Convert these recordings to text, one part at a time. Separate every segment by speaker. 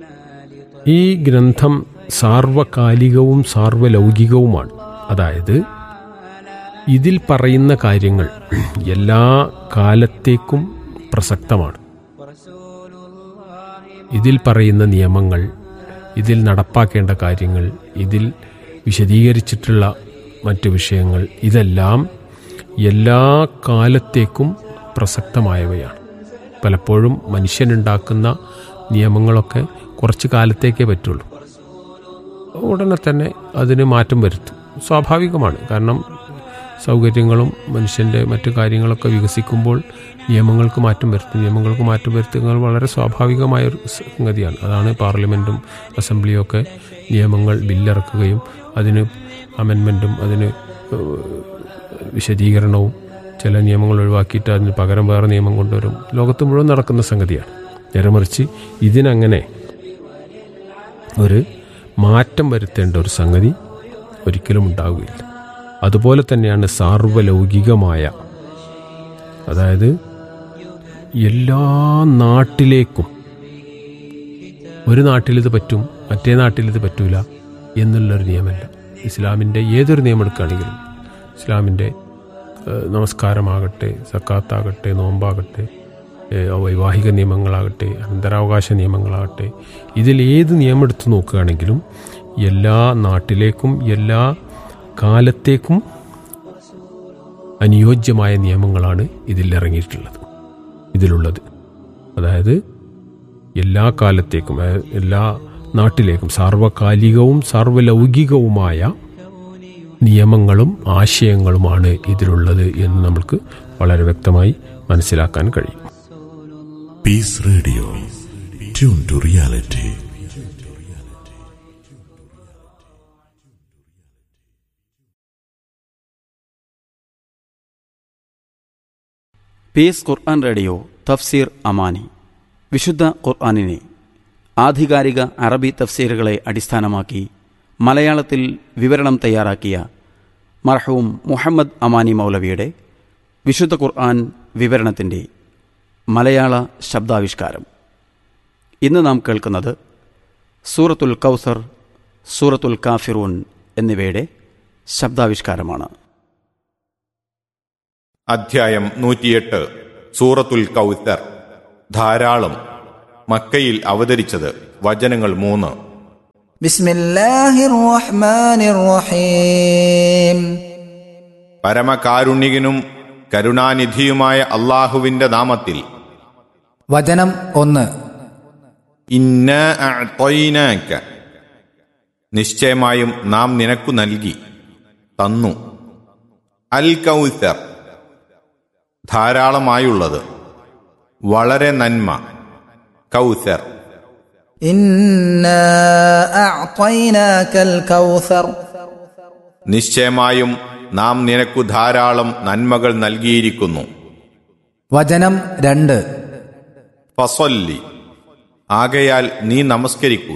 Speaker 1: ഈ ഗ്രന്ഥം സാർവകാലികവും സാർവലൗകികവുമാണ് അതായത് ഇതിൽ പറയുന്ന കാര്യങ്ങൾ എല്ലാ കാലത്തേക്കും പ്രസക്തമാണ് ഇതിൽ പറയുന്ന നിയമങ്ങൾ ഇതിൽ നടപ്പാക്കേണ്ട കാര്യങ്ങൾ ഇതിൽ വിശദീകരിച്ചിട്ടുള്ള മറ്റു വിഷയങ്ങൾ ഇതെല്ലാം എല്ലാ കാലത്തേക്കും പ്രസക്തമായവയാണ് പലപ്പോഴും മനുഷ്യനുണ്ടാക്കുന്ന നിയമങ്ങളൊക്കെ കുറച്ച് കാലത്തേക്കേ പറ്റുള്ളൂ ഉടനെ തന്നെ അതിന് മാറ്റം വരുത്തും സ്വാഭാവികമാണ് കാരണം സൗകര്യങ്ങളും മനുഷ്യൻ്റെ മറ്റു കാര്യങ്ങളൊക്കെ വികസിക്കുമ്പോൾ നിയമങ്ങൾക്ക് മാറ്റം വരുത്തും നിയമങ്ങൾക്ക് മാറ്റം വരുത്തുന്നത് വളരെ സ്വാഭാവികമായ ഒരു സംഗതിയാണ് അതാണ് പാർലമെൻറ്റും അസംബ്ലിയും ഒക്കെ നിയമങ്ങൾ ബില്ലിറക്കുകയും അതിന് അമെൻമെൻറ്റും അതിന് ഏഹ്, വിശദീകരണവും ചില നിയമങ്ങൾ ഒഴിവാക്കിയിട്ട് അതിന് പകരം വേറെ നിയമം കൊണ്ടുവരും ലോകത്ത് മുഴുവൻ നടക്കുന്ന സംഗതിയാണ് നേരെ മറിച്ച് ഇതിനങ്ങനെ ഒരു മാറ്റം വരുത്തേണ്ട ഒരു സംഗതി ഒരിക്കലും ഉണ്ടാവുകയില്ല അതുപോലെ തന്നെയാണ് സാർവലൗകികമായ അതായത് എല്ലാ നാട്ടിലേക്കും ഒരു നാട്ടിലിത് പറ്റും മറ്റേ നാട്ടിലിത് പറ്റൂല എന്നുള്ളൊരു നിയമമല്ല ഇസ്ലാമിൻ്റെ ഏതൊരു നിയമം എടുക്കുകയാണെങ്കിലും ഇസ്ലാമിൻ്റെ ഏഹ്, നമസ്കാരമാകട്ടെ സക്കാത്താകട്ടെ നോമ്പാകട്ടെ ഏഹ്, വൈവാഹിക നിയമങ്ങളാകട്ടെ അനന്തരാവകാശ നിയമങ്ങളാകട്ടെ ഇതിൽ ഏത് നിയമം എടുത്ത് നോക്കുകയാണെങ്കിലും എല്ലാ നാട്ടിലേക്കും എല്ലാ കാലത്തേക്കും അനുയോജ്യമായ നിയമങ്ങളാണ് ഇതിൽ ഇറങ്ങിയിട്ടുള്ളത് ഇതിലുള്ളത് അതായത് എല്ലാ കാലത്തേക്കും അതായത് എല്ലാ നാട്ടിലേക്കും സാർവകാലികവും സാർവലൗകികവുമായ നിയമങ്ങളും ആശയങ്ങളുമാണ് ഇതിലുള്ളത് എന്ന് നമുക്ക് വളരെ വ്യക്തമായി മനസ്സിലാക്കാൻ കഴിയും
Speaker 2: Peace Radio. Tune to reality.
Speaker 3: Peace Quran radio Tafsir Amani വിശുദ്ധ ഖുർആനിനെ ആധികാരിക അറബി തഫ്സീറുകളെ അടിസ്ഥാനമാക്കി മലയാളത്തിൽ വിവരണം തയ്യാറാക്കിയ മർഹൂം മുഹമ്മദ് അമാനി മൗലവിയുടെ വിശുദ്ധ ഖുർആൻ വിവരണത്തിൻ്റെ മലയാള ശബ്ദാവിഷ്കാരം ഇന്ന് നാം കേൾക്കുന്നത് സൂറത്തുൽ കൗസർ സൂറത്തുൽ കാഫിറൂൻ എന്നിവയുടെ ശബ്ദാവിഷ്കാരമാണ്
Speaker 4: അധ്യായം നൂറ്റിയെട്ട് സൂറത്തുൽ കൗത്തർ ധാരാളം മക്കയിൽ അവതരിച്ചത് വചനങ്ങൾ മൂന്ന്
Speaker 5: بسم الله الرحمن الرحيم
Speaker 4: പരമകാരുണികനും കരുണാനിധിയുമായ അള്ളാഹുവിന്റെ നാമത്തിൽ
Speaker 5: വചനം ഒന്ന്
Speaker 4: ഇന്ന അഅ്തൈനാക. നിശ്ചയമായും നാം നിനക്കു നൽകി തന്നു അൽ കൗത്തർ ധാരാളമായുള്ളത് വളരെ നന്മ കൗത്തർ
Speaker 5: إنا أعطيناك الكوثر
Speaker 4: നിശ്ചയമായും നാം നിനക്കു ധാരാളം നന്മകൾ നൽകിയിരിക്കുന്നു
Speaker 5: വചനം രണ്ട്
Speaker 4: ഫസല്ലി ആകയാൽ നീ നമസ്കരിക്കുക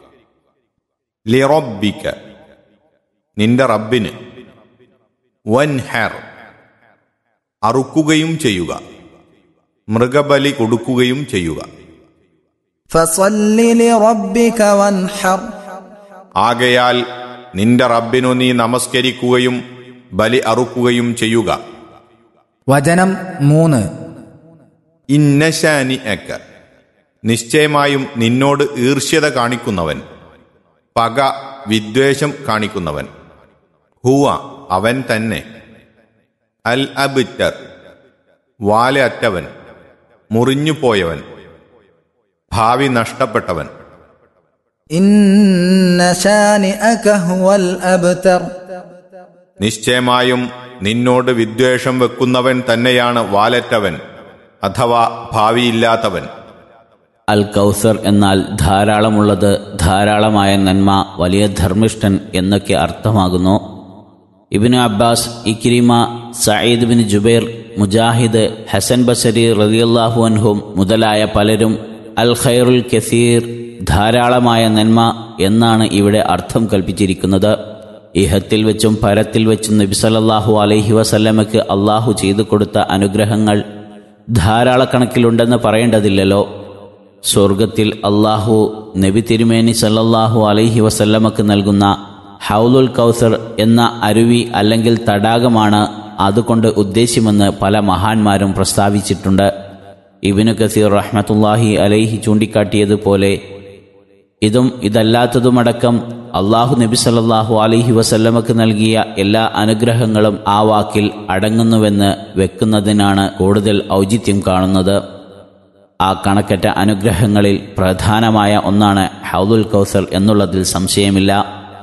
Speaker 4: ലിറബിക്ക നിന്റെ റബ്ബിന് വൻഹർ അറുക്കുകയും ചെയ്യുക മൃഗബലി കൊടുക്കുകയും ചെയ്യുക
Speaker 5: فصل لربك وانحر
Speaker 4: ആകയാൽ നിന്റെ റബ്ബിനു നീ നമസ്കരിക്കുകയും ബലി അറുക്കുകയും ചെയ്യുക
Speaker 5: വചനം മൂന്ന്
Speaker 4: ഇന്നശാനി അക്ക നിശ്ചയമായും നിന്നോട് ഈർഷ്യത കാണിക്കുന്നവൻ പക വിദ്വേഷം കാണിക്കുന്നവൻ ഹുവ അവൻ തന്നെ അൽ അബിറ്റർ വാല അറ്റവൻ മുറിഞ്ഞുപോയവൻ ഭാവി നഷ്ടപ്പെട്ടവൻ
Speaker 5: إن شانئك هو الأبتر
Speaker 4: നിശ്ചയമായും നിന്നോട് വിദ്വേഷം വെക്കുന്നവൻ തന്നെയാണ് വാലറ്റവൻ അഥവാ ഭാവിയില്ലാത്തവൻ
Speaker 6: അൽ കൗസർ എന്നാൽ ധാരാളമുള്ളത് ധാരാളമായ നന്മ വലിയ ധർമ്മിഷ്ഠൻ എന്നൊക്കെ അർത്ഥമാകുന്നു Ibn Abbas Ikrima Saeed bin Jubair Mujahid Hasan Basri റളിയല്ലാഹു അൻഹും മുതലായ പലരും അൽ ഖൈറുൽ കസീർ ധാരാളമായ നന്മ എന്നാണ് ഇവിടെ അർത്ഥം കൽപ്പിച്ചിരിക്കുന്നത് ഇഹത്തിൽ വെച്ചും പരത്തിൽ വെച്ചും നബി സല്ലല്ലാഹു അലൈഹി വസല്ലമയ്ക്ക് അള്ളാഹു ചെയ്തു കൊടുത്ത അനുഗ്രഹങ്ങൾ ധാരാളക്കണക്കിലുണ്ടെന്ന് പറയേണ്ടതില്ലല്ലോ സ്വർഗത്തിൽ അള്ളാഹു നബി തിരുമേനി സല്ലല്ലാഹു അലൈഹി വസല്ലമക്ക് നൽകുന്ന ഹൗലുൽ കൗസർ എന്ന അരുവി അല്ലെങ്കിൽ തടാകമാണ് അതുകൊണ്ട് ഉദ്ദേശ്യമെന്ന് പല മഹാന്മാരും പ്രസ്താവിച്ചിട്ടുണ്ട് ഇബിനു കസീർ റഹ്മത്തുല്ലാഹി അലൈഹി ചൂണ്ടിക്കാട്ടിയതുപോലെ ഇതും ഇതല്ലാത്തതുമടക്കം അള്ളാഹു നബി സല്ലല്ലാഹു അലൈഹി വസല്ലമക്ക് നൽകിയ എല്ലാ അനുഗ്രഹങ്ങളും ആ വാക്കിൽ അടങ്ങുന്നുവെന്ന് വെക്കുന്നതിനാണ് കൂടുതൽ ഔചിത്യം കാണുന്നത് ആ കണക്കറ്റ അനുഗ്രഹങ്ങളിൽ പ്രധാനമായ ഒന്നാണ് ഹൗദുൽ കൗസർ എന്നുള്ളതിൽ സംശയമില്ല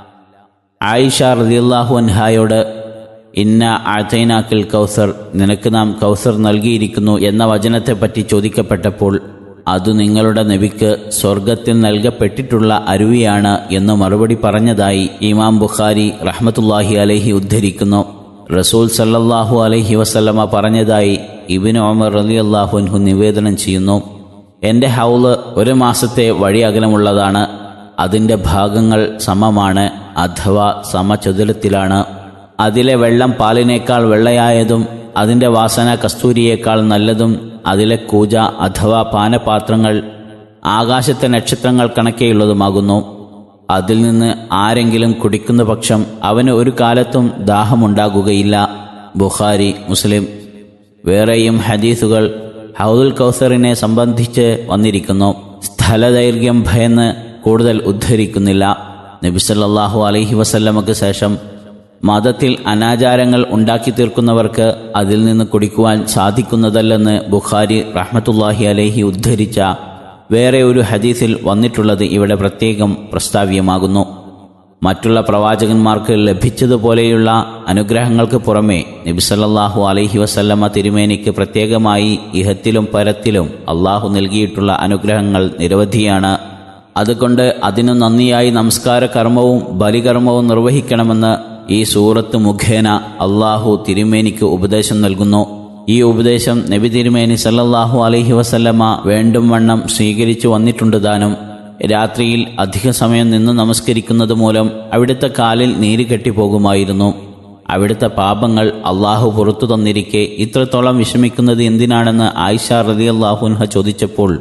Speaker 6: ആയിഷ റളിയല്ലാഹു അൻഹായോട് ഇന്ന ആഴ്ത്തൈനാക്കിൽ കൗസർ നിനക്ക് നാം കൗസർ നൽകിയിരിക്കുന്നു എന്ന വചനത്തെപ്പറ്റി ചോദിക്കപ്പെട്ടപ്പോൾ അത് നിങ്ങളുടെ നബിക്ക് സ്വർഗത്തിൽ നൽകപ്പെട്ടിട്ടുള്ള അരുവിയാണ് എന്ന് മറുപടി പറഞ്ഞതായി ഇമാം ബുഖാരി റഹ്മത്തുല്ലാഹി അലൈഹി ഉദ്ധരിക്കുന്നു റസൂൽ സല്ലല്ലാഹു അലൈഹി വസല്ലമ പറഞ്ഞതായി ഇബിന് ഒമർ റലി അള്ളാഹുൻഹു നിവേദനം ചെയ്യുന്നു എൻ്റെ ഹൗല് ഒരു മാസത്തെ വഴി അകലമുള്ളതാണ് അതിൻ്റെ ഭാഗങ്ങൾ സമമാണ് അഥവാ സമചതുരത്തിലാണ് അതിലെ വെള്ളം പാലിനേക്കാൾ വെള്ളയായതും അതിൻ്റെ വാസന കസ്തൂരിയേക്കാൾ നല്ലതും അതിലെ കൂജ അഥവാ പാനപാത്രങ്ങൾ ആകാശത്തെ നക്ഷത്രങ്ങൾ കണക്കെയുള്ളതുമാകുന്നു അതിൽ നിന്ന് ആരെങ്കിലും കുടിക്കുന്ന പക്ഷം അവന് ഒരു കാലത്തും ദാഹമുണ്ടാകുകയില്ല ബുഖാരി മുസ്ലിം വേറെയും ഹദീസുകൾ ഹൗദുൽ കൗസറിനെ സംബന്ധിച്ച് വന്നിരിക്കുന്നു സ്ഥലദൈർഘ്യം ഭയന്ന് കൂടുതൽ ഉദ്ധരിക്കുന്നില്ല നബിസല്ലാഹു അലൈഹി വസല്ലമക്ക് ശേഷം മതത്തിൽ അനാചാരങ്ങൾ ഉണ്ടാക്കി തീർക്കുന്നവർക്ക് അതിൽ നിന്ന് കുടിക്കുവാൻ സാധിക്കുന്നതല്ലെന്ന് ബുഖാരി റഹ്മത്തുല്ലാഹി അലൈഹി ഉദ്ധരിച്ച വേറെ ഒരു ഹദീസിൽ വന്നിട്ടുള്ളത് ഇവിടെ പ്രത്യേകം പ്രസ്താവ്യമാകുന്നു മറ്റുള്ള പ്രവാചകന്മാർക്ക് ലഭിച്ചതുപോലെയുള്ള അനുഗ്രഹങ്ങൾക്ക് പുറമെ നബിസല്ലാഹു അലൈഹി വസല്ലമ്മ തിരുമേനിക്ക് പ്രത്യേകമായി ഇഹത്തിലും പരത്തിലും അള്ളാഹു നൽകിയിട്ടുള്ള അനുഗ്രഹങ്ങൾ നിരവധിയാണ് അതുകൊണ്ട് അതിനു നന്ദിയായി നമസ്കാര കർമ്മവും ബലികർമ്മവും നിർവഹിക്കണമെന്ന് ഈ സൂറത്ത് മുഖേന അള്ളാഹു തിരുമേനിക്ക് ഉപദേശം നൽകുന്നു ഈ ഉപദേശം നബി തിരുമേനി സല്ലല്ലാഹു അലൈഹി വസല്ലമ വേണ്ടും വണ്ണം സ്വീകരിച്ചു വന്നിട്ടുണ്ട് താനും രാത്രിയിൽ അധിക സമയം നിന്ന് നമസ്കരിക്കുന്നത് മൂലം അവിടുത്തെ കാലിൽ നീര് കെട്ടിപ്പോകുമായിരുന്നു അവിടുത്തെ പാപങ്ങൾ അള്ളാഹു പുറത്തു തന്നിരിക്കെ ഇത്രത്തോളം വിഷമിക്കുന്നത് എന്തിനാണെന്ന് ആയിഷ റതി അള്ളാഹുൻഹ ചോദിച്ചപ്പോൾ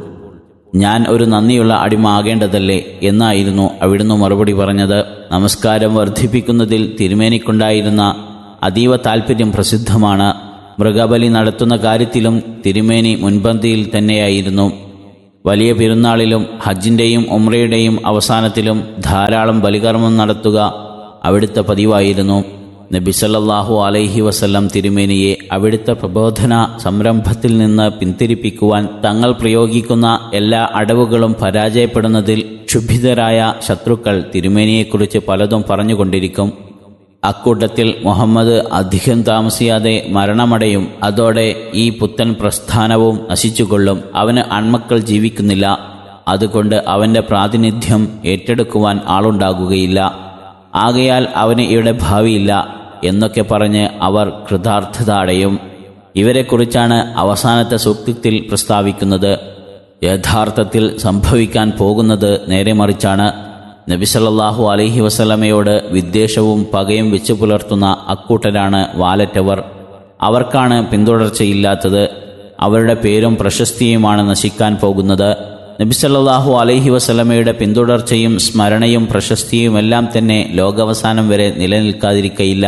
Speaker 6: ഞാൻ ഒരു നന്ദിയുള്ള അടിമ ആകേണ്ടതല്ലേ എന്നായിരുന്നു അവിടുന്ന് മറുപടി പറഞ്ഞത് നമസ്കാരം വർദ്ധിപ്പിക്കുന്നതിൽ തിരുമേനിക്കുണ്ടായിരുന്ന അതീവ താൽപ്പര്യം പ്രസിദ്ധമാണ് മൃഗബലി നടത്തുന്ന കാര്യത്തിലും തിരുമേനി മുൻപന്തിയിൽ തന്നെയായിരുന്നു വലിയ പെരുന്നാളിലും ഹജ്ജിൻ്റെയും ഉമ്രയുടെയും അവസാനത്തിലും ധാരാളം ബലികർമ്മം നടത്തുക അവിടുത്തെ പതിവായിരുന്നു നബിസല്ലാഹു അലൈഹി വസല്ലം തിരുമേനിയെ അവിടുത്തെ പ്രബോധന സംരംഭത്തിൽ നിന്ന് പിന്തിരിപ്പിക്കുവാൻ തങ്ങൾ പ്രയോഗിക്കുന്ന എല്ലാ അടവുകളും പരാജയപ്പെടുന്നതിൽ ക്ഷുഭിതരായ ശത്രുക്കൾ തിരുമേനിയെക്കുറിച്ച് പലതും പറഞ്ഞുകൊണ്ടിരിക്കും അക്കൂട്ടത്തിൽ മുഹമ്മദ് അധികം താമസിയാതെ മരണമടയും അതോടെ ഈ പുത്തൻ പ്രസ്ഥാനവും നശിച്ചുകൊള്ളും അവന് അൺമക്കൾ ജീവിക്കുന്നില്ല അതുകൊണ്ട് അവന്റെ പ്രാതിനിധ്യം ഏറ്റെടുക്കുവാൻ ആളുണ്ടാകുകയില്ല ആകയാൽ അവന് ഇവിടെ ഭാവിയില്ല എന്നൊക്കെ പറഞ്ഞ് അവർ കൃതാർത്ഥത അടയും ഇവരെക്കുറിച്ചാണ് അവസാനത്തെ സൂക്തത്തിൽ പ്രസ്താവിക്കുന്നത് യഥാർത്ഥത്തിൽ സംഭവിക്കാൻ പോകുന്നത് നേരെ മറിച്ചാണ് നബിസല്ലാഹു അലൈഹി വസല്ലമയോട് വിദ്വേഷവും പകയും വെച്ചു പുലർത്തുന്ന അക്കൂട്ടരാണ് വാലറ്റവർ അവർക്കാണ് പിന്തുടർച്ചയില്ലാത്തത് അവരുടെ പേരും പ്രശസ്തിയുമാണ് നശിക്കാൻ പോകുന്നത് നബിസല്ലാഹു അലൈഹി വസല്ലമയുടെ പിന്തുടർച്ചയും സ്മരണയും പ്രശസ്തിയുമെല്ലാം തന്നെ ലോകാവസാനം വരെ നിലനിൽക്കാതിരിക്കയില്ല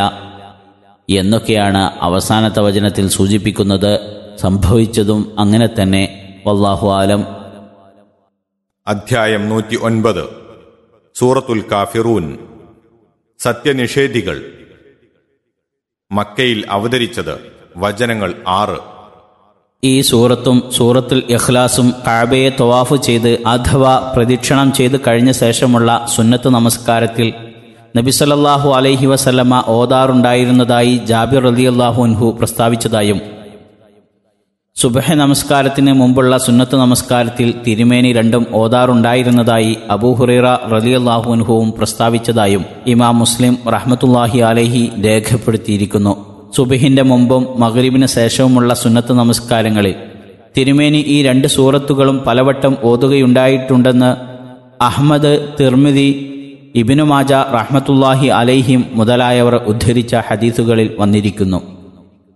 Speaker 6: എന്നൊക്കെയാണ് അവസാനത്തെ വചനത്തിൽ സൂചിപ്പിക്കുന്നത് സംഭവിച്ചതും അങ്ങനെ തന്നെ വല്ലാഹു ആലം
Speaker 4: അധ്യായം നൂറ്റി ഒൻപത് സൂറത്തുൽ കാഫിറൂൻ സത്യനിഷേധികൾ മക്കയിൽ അവതരിച്ചത് വചനങ്ങൾ ആറ്
Speaker 6: ഈ സൂറത്തും സൂറത്തുൽ ഇഖ്ലാസും കാബയെ തവാഫ് ചെയ്ത് അഥവാ പ്രദക്ഷിണം ചെയ്ത് കഴിഞ്ഞ ശേഷമുള്ള സുന്നത്ത് നമസ്കാരത്തിൽ നബി സല്ലല്ലാഹു അലൈഹി വസല്ലമ ഓതാറുണ്ടായിരുന്നതായി ജാബിർ റളിയല്ലാഹു അൻഹു പ്രസ്താവിച്ചതായും സുബഹ നമസ്കാരത്തിന് മുമ്പുള്ള സുന്നത്ത് നമസ്കാരത്തിൽ തിരുമേനി രണ്ടും ഓതാറുണ്ടായിരുന്നതായി അബൂഹുറൈറ റലിയല്ലാഹുൻഹുവും പ്രസ്താവിച്ചതായും ഇമാം മുസ്ലിം റഹ്മത്തുല്ലാഹി അലൈഹി രേഖപ്പെടുത്തിയിരിക്കുന്നു സുബഹിന്റെ മുമ്പും മഗ്രിബിന് ശേഷവുമുള്ള സുന്നത്ത് നമസ്കാരങ്ങളിൽ തിരുമേനി ഈ രണ്ട് സൂറത്തുകളും പലവട്ടം ഓതുകയുണ്ടായിട്ടുണ്ടെന്ന് അഹ്മദ് തിർമിതി ഇബിനു മാജ റഹ്മത്തുല്ലാഹി അലൈഹിം മുതലായവർ ഉദ്ധരിച്ച ഹദീസുകളിൽ വന്നിരിക്കുന്നു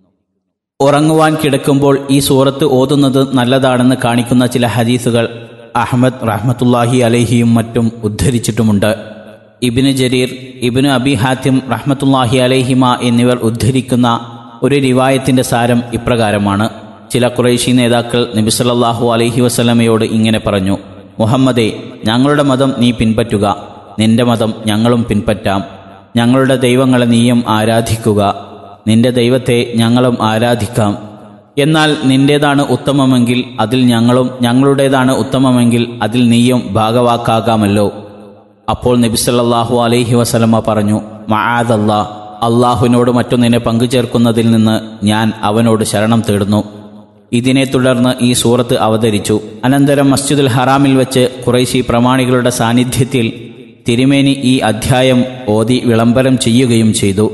Speaker 6: ഉറങ്ങുവാൻ കിടക്കുമ്പോൾ ഈ സൂറത്ത് ഓതുന്നത് നല്ലതാണെന്ന് കാണിക്കുന്ന ചില ഹദീസുകൾ അഹമ്മദ് റഹ്മത്തുല്ലാഹി അലഹിയും മറ്റും ഉദ്ധരിച്ചിട്ടുമുണ്ട് ഇബിന് ജരീർ ഇബിന് അബി ഹാത്തിം റഹ്മത്തുല്ലാഹി അലഹിമ എന്നിവർ ഉദ്ധരിക്കുന്ന ഒരു റിവായത്തിന്റെ സാരം ഇപ്രകാരമാണ് ചില കുറേശി നേതാക്കൾ നബിസല്ലാഹു അലൈഹി വസല്ലമയോട് ഇങ്ങനെ പറഞ്ഞു മുഹമ്മദേ ഞങ്ങളുടെ മതം നീ പിൻപറ്റുക നിന്റെ മതം ഞങ്ങളും പിൻപറ്റാം ഞങ്ങളുടെ ദൈവങ്ങളെ നീയും ആരാധിക്കുക നിന്റെ ദൈവത്തെ ഞങ്ങളും ആരാധിക്കാം എന്നാൽ നിന്റേതാണ് ഉത്തമമെങ്കിൽ അതിൽ ഞങ്ങളും ഞങ്ങളുടേതാണ് ഉത്തമമെങ്കിൽ അതിൽ നീയും ഭാഗവാക്കാകാമല്ലോ അപ്പോൾ നബിസല്ലാഹു അലൈഹി വസലമ പറഞ്ഞു മആദല്ലാ അള്ളാഹുവിനോട് മറ്റൊന്നിനെ പങ്കുചേർക്കുന്നതിൽ നിന്ന് ഞാൻ അവനോട് ശരണം തേടുന്നു ഇതിനെ തുടർന്ന് ഈ സൂറത്ത് അവതരിച്ചു അനന്തരം മസ്ജിദുൽ ഹറാമിൽ വെച്ച് കുറേശി പ്രമാണികളുടെ സാന്നിധ്യത്തിൽ തിരുമേനി ഈ അധ്യായം ഓതി വിളംബരം ചെയ്യുകയും ചെയ്തു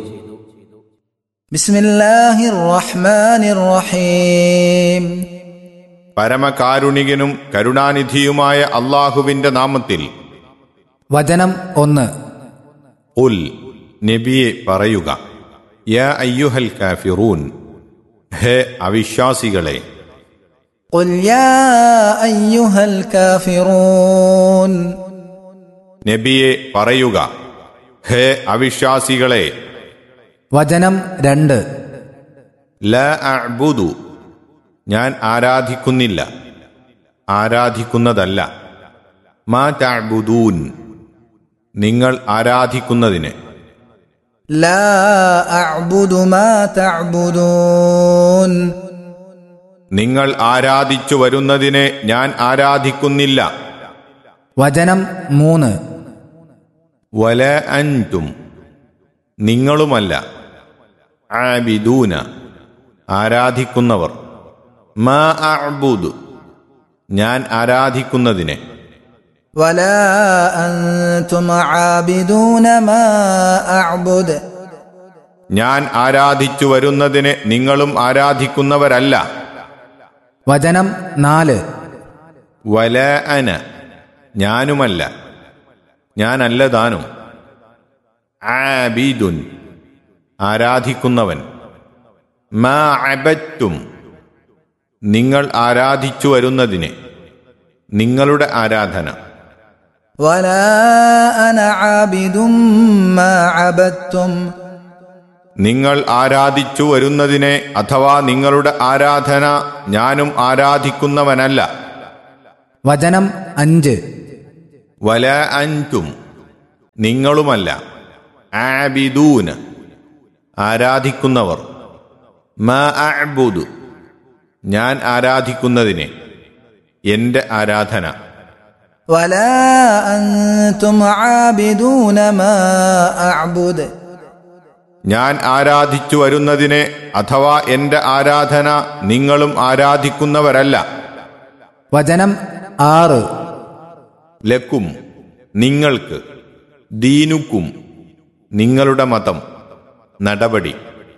Speaker 5: بسم الله الرحمن الرحيم
Speaker 4: പരമകാരുണികനും കരുണാനിധിയുമായ അള്ളാഹുവിന്റെ നാമത്തിൽ
Speaker 5: വചനം ഒന്ന്
Speaker 4: ഉൽ നബിയെ പറയുക യാ അയ്യുഹൽ കാഫിറൂൻ ഹേ അവിശ്വാസികളെ
Speaker 5: قل يا أيها الكافرون
Speaker 4: നബിയെ പറയുക ഹേ അവിശ്വാസികളെ
Speaker 5: വചനം രണ്ട്
Speaker 4: ല അഅ്ബുദു ഞാൻ ആരാധിക്കുന്നില്ല ആരാധിക്കുന്നതല്ല മാ തഅ്ബുദൂൻ നിങ്ങൾ ആരാധിക്കുന്നതിന്
Speaker 5: لا أعبد ما تعبدون
Speaker 4: നിങ്ങൾ ആരാധിച്ചു വരുന്നതിനെ ഞാൻ ആരാധിക്കുന്നില്ല
Speaker 5: വചനം മൂന്ന്
Speaker 4: വല അൻതും നിങ്ങളുമല്ല ആബിദൂന ആരാധിക്കുന്നവർ മാ അഅ്ബുദു ഞാൻ ആരാധിക്കുന്നതിനെ
Speaker 5: ولا أنتم عابدون ما أعبد
Speaker 4: ഞാൻ ആരാധിച്ചു വരുന്നതിനെ നിങ്ങളും ആരാധിക്കുന്നവരല്ല
Speaker 5: വചനം നാല്
Speaker 4: വല അന ഞാനുമല്ല ഞാനല്ല താനും ആബിദുൻ ആരാധിക്കുന്നവൻ മാ അബറ്റും നിങ്ങൾ ആരാധിച്ചു വരുന്നതിനെ നിങ്ങളുടെ ആരാധന
Speaker 5: ولا أنا عابد ما عبدتم
Speaker 4: നിങ്ങൾ ആരാധിച്ചു വരുന്നതിനെ അഥവാ നിങ്ങളുടെ ആരാധന ഞാനും ആരാധിക്കുന്നവനല്ല
Speaker 5: വചനം അഞ്ച്
Speaker 4: വല അൻതും നിങ്ങളുമല്ല ആബിദൂന് ആരാധിക്കുന്നവർ മ അഅ്ബുദു ഞാൻ ആരാധിക്കുന്നതിനെ എന്റെ ആരാധന
Speaker 5: ولا أنتم عابدون ما أعبد
Speaker 4: ഞാൻ ആരാധിച്ചു വരുന്നതിനെ അഥവാ എന്റെ ആരാധന നിങ്ങളും ആരാധിക്കുന്നവരല്ല
Speaker 5: വചനം ആറ്
Speaker 4: ലക്കും നിങ്ങൾക്ക് ദീനുക്കും നിങ്ങളുടെ മതം നടപടി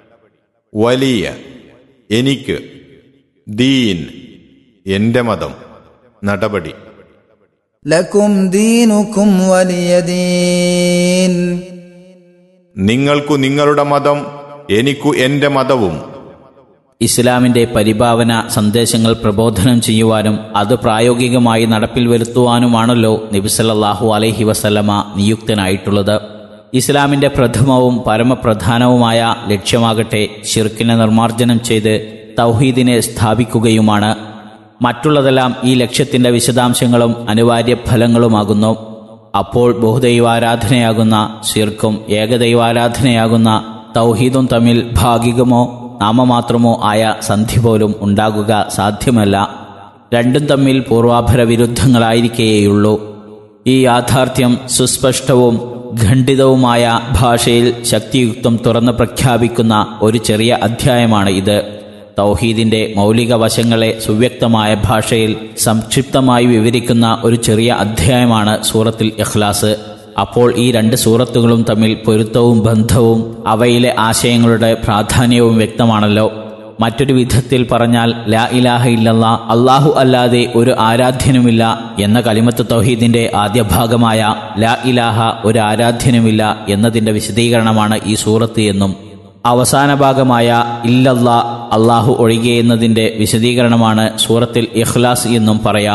Speaker 4: വലിയ എനിക്ക് ദീൻ എന്റെ മതം നടപടി
Speaker 5: لكم دينكم ولي دين
Speaker 4: നിങ്ങൾക്കു നിങ്ങളുടെ മതം എനിക്കു എന്റെ മതവും
Speaker 6: ഇസ്ലാമിന്റെ പരിഭാവന സന്ദേശങ്ങൾ പ്രബോധനം ചെയ്യുവാനും അത് പ്രായോഗികമായി നടപ്പിൽ വരുത്തുവാനുമാണല്ലോ നബിസല്ലാഹു അലൈഹി വസല്ലമ നിയുക്തനായിട്ടുള്ളത് ഇസ്ലാമിന്റെ പ്രഥമവും പരമപ്രധാനവുമായ ലക്ഷ്യമാകട്ടെ ഷിർക്കിനെ നിർമ്മാർജ്ജനം ചെയ്ത് തൗഹീദിനെ സ്ഥാപിക്കുകയുമാണ് മറ്റുള്ളതെല്ലാം ഈ ലക്ഷ്യത്തിന്റെ വിശദാംശങ്ങളും അനിവാര്യ ഫലങ്ങളുമാകുന്നു അപ്പോൾ ബഹുദൈവാരാധനയാകുന്ന ഷിർക്കും ഏകദൈവാരാധനയാകുന്ന തൗഹീദും തമ്മിൽ ഭാഗികമോ നാമമാത്രമോ ആയ സന്ധി പോലും ഉണ്ടാകുക സാധ്യമല്ല രണ്ടും തമ്മിൽ പൂർവാഭര വിരുദ്ധങ്ങളായിരിക്കേയുള്ളൂ ഈ യാഥാർത്ഥ്യം സുസ്പഷ്ടവും ഖണ്ഡിതവുമായ ഭാഷയിൽ ശക്തിയുക്തം തുറന്ന് പ്രഖ്യാപിക്കുന്ന ഒരു ചെറിയ അധ്യായമാണ് ഇത് തൗഹീദിന്റെ മൗലിക വശങ്ങളെ സുവ്യക്തമായ ഭാഷയിൽ സംക്ഷിപ്തമായി വിവരിക്കുന്ന ഒരു ചെറിയ അധ്യായമാണ് സൂറത്തിൽ ഇഖ്ലാസ് അപ്പോൾ ഈ രണ്ട് സൂറത്തുകളും തമ്മിൽ പൊരുത്തവും ബന്ധവും അവയിലെ ആശയങ്ങളുടെ പ്രാധാന്യവും വ്യക്തമാണല്ലോ മറ്റൊരു വിധത്തിൽ പറഞ്ഞാൽ ലാ ഇലാഹ ഇല്ലല്ലാ അള്ളാഹു അല്ലാതെ ഒരു ആരാധ്യനുമില്ല എന്ന കലിമത്ത് തൗഹീദിന്റെ ആദ്യ ഭാഗമായ ലാ ഇലാഹ ഒരു ആരാധ്യനുമില്ല എന്നതിന്റെ വിശദീകരണമാണ് ഈ സൂറത്ത് എന്നും അവസാന ഭാഗമായ ഇല്ലല്ലാ അള്ളാഹു ഒഴികെ എന്നതിന്റെ വിശദീകരണമാണ് സൂറത്തിൽ ഇഖ്ലാസ് എന്നും പറയാം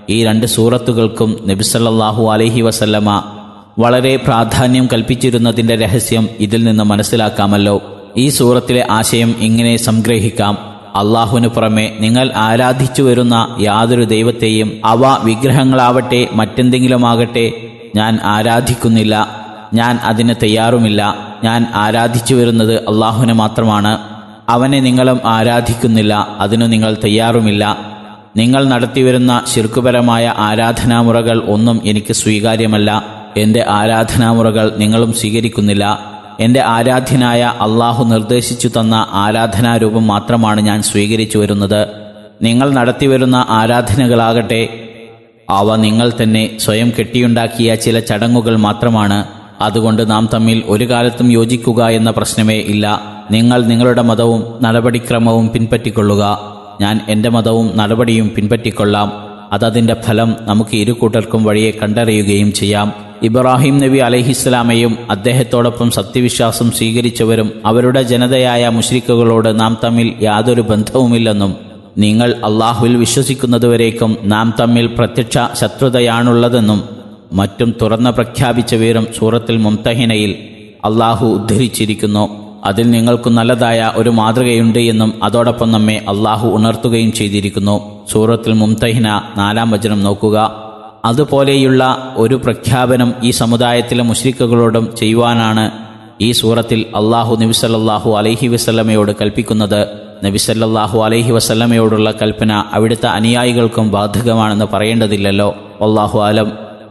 Speaker 6: ഈ രണ്ട് സൂറത്തുകൾക്കും നബിസല്ലാഹു അലൈഹി വസല്ലമ വളരെ പ്രാധാന്യം കൽപ്പിച്ചിരുന്നതിന്റെ രഹസ്യം ഇതിൽ നിന്ന് മനസ്സിലാക്കാമല്ലോ ഈ സൂറത്തിലെ ആശയം ഇങ്ങനെ സംഗ്രഹിക്കാം അള്ളാഹുവിനു പുറമെ നിങ്ങൾ ആരാധിച്ചു വരുന്ന യാതൊരു ദൈവത്തെയും അവ വിഗ്രഹങ്ങളാവട്ടെ മറ്റെന്തെങ്കിലുമാകട്ടെ ഞാൻ ആരാധിക്കുന്നില്ല ഞാൻ അതിന് തയ്യാറുമില്ല ഞാൻ ആരാധിച്ചു വരുന്നത് അള്ളാഹുവിനെ മാത്രമാണ് അവനെ നിങ്ങളും ആരാധിക്കുന്നില്ല അതിനു നിങ്ങൾ തയ്യാറുമില്ല നിങ്ങൾ നടത്തിവരുന്ന ശിർക്കുപരമായ ആരാധനാമുറകൾ ഒന്നും എനിക്ക് സ്വീകാര്യമല്ല എന്റെ ആരാധനാമുറകൾ നിങ്ങളും സ്വീകരിക്കുന്നില്ല എന്റെ ആരാധ്യനായ അള്ളാഹു നിർദ്ദേശിച്ചു തന്ന ആരാധനാരൂപം മാത്രമാണ് ഞാൻ സ്വീകരിച്ചു വരുന്നത് നിങ്ങൾ നടത്തിവരുന്ന ആരാധനകളാകട്ടെ അവ നിങ്ങൾ തന്നെ സ്വയം കെട്ടിയുണ്ടാക്കിയ ചില ചടങ്ങുകൾ മാത്രമാണ് അതുകൊണ്ട് നാം തമ്മിൽ ഒരു കാലത്തും യോജിക്കുക എന്ന പ്രശ്നമേ ഇല്ല നിങ്ങൾ നിങ്ങളുടെ മതവും നടപടിക്രമവും പിൻപറ്റിക്കൊള്ളുക ഞാൻ എൻ്റെ മതവും നടപടിയും പിൻപറ്റിക്കൊള്ളാം അതതിൻ്റെ ഫലം നമുക്ക് ഇരു കൂട്ടർക്കും വഴിയെ കണ്ടറിയുകയും ചെയ്യാം ഇബ്രാഹിം നബി അലഹിസ്ലാമയും അദ്ദേഹത്തോടൊപ്പം സത്യവിശ്വാസം സ്വീകരിച്ചവരും അവരുടെ ജനതയായ മുഷ്രിക്കുകളോട് നാം തമ്മിൽ യാതൊരു ബന്ധവുമില്ലെന്നും നിങ്ങൾ അള്ളാഹുവിൽ വിശ്വസിക്കുന്നതുവരേക്കും നാം തമ്മിൽ പ്രത്യക്ഷ ശത്രുതയാണുള്ളതെന്നും മറ്റും തുറന്ന് പ്രഖ്യാപിച്ച വീരം സൂറത്തിൽ മുംതഹിനയിൽ അള്ളാഹു ഉദ്ധരിച്ചിരിക്കുന്നു അതിൽ നിങ്ങൾക്ക് നല്ലതായ ഒരു മാതൃകയുണ്ട് എന്നും അതോടൊപ്പം നമ്മെ അള്ളാഹു ഉണർത്തുകയും ചെയ്തിരിക്കുന്നു സൂറത്തിൽ മുംതഹിന നാലാം വചനം നോക്കുക അതുപോലെയുള്ള ഒരു പ്രഖ്യാപനം ഈ സമുദായത്തിലെ മുഷ്രിക്കുകളോടും ചെയ്യുവാനാണ് ഈ സൂറത്തിൽ അള്ളാഹു നബിസല്ലാഹു അലൈഹി വസല്ലമയോട് കൽപ്പിക്കുന്നത് നബിസല്ലാഹു അലൈഹി വസല്ലമയോടുള്ള കൽപ്പന അവിടുത്തെ അനുയായികൾക്കും ബാധകമാണെന്ന് പറയേണ്ടതില്ലല്ലോ അള്ളാഹു ആലം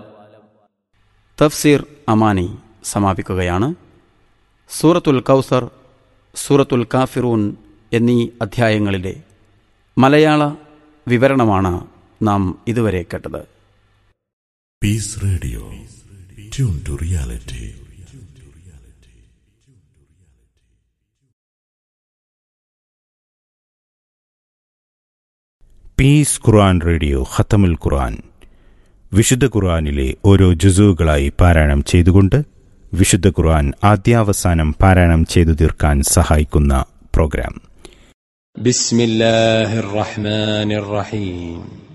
Speaker 3: തഫ്സീർ അമാനി സമാപിക്കുകയാണ് സൂറത്തുൽ കൗസർ സൂറത്തുൽ കാഫിറൂൻ എന്നീ അധ്യായങ്ങളിലെ മലയാള വിവരണമാണ് നാം ഇതുവരെ കേട്ടത്
Speaker 2: Peace Radio. Tune to reality.
Speaker 7: Peace Quran radio ഖത്തമുൽ ഖുർആൻ വിശുദ്ധ ഖുർആനിലെ ഓരോ ജുസുകളായി പാരായണം ചെയ്തുകൊണ്ട് വിശുദ്ധ ഖുർആൻ ആദ്യാവസാനം പാരായണം ചെയ്തു തീർക്കാൻ സഹായിക്കുന്ന പ്രോഗ്രാം
Speaker 8: بسم الله الرحمن الرحيم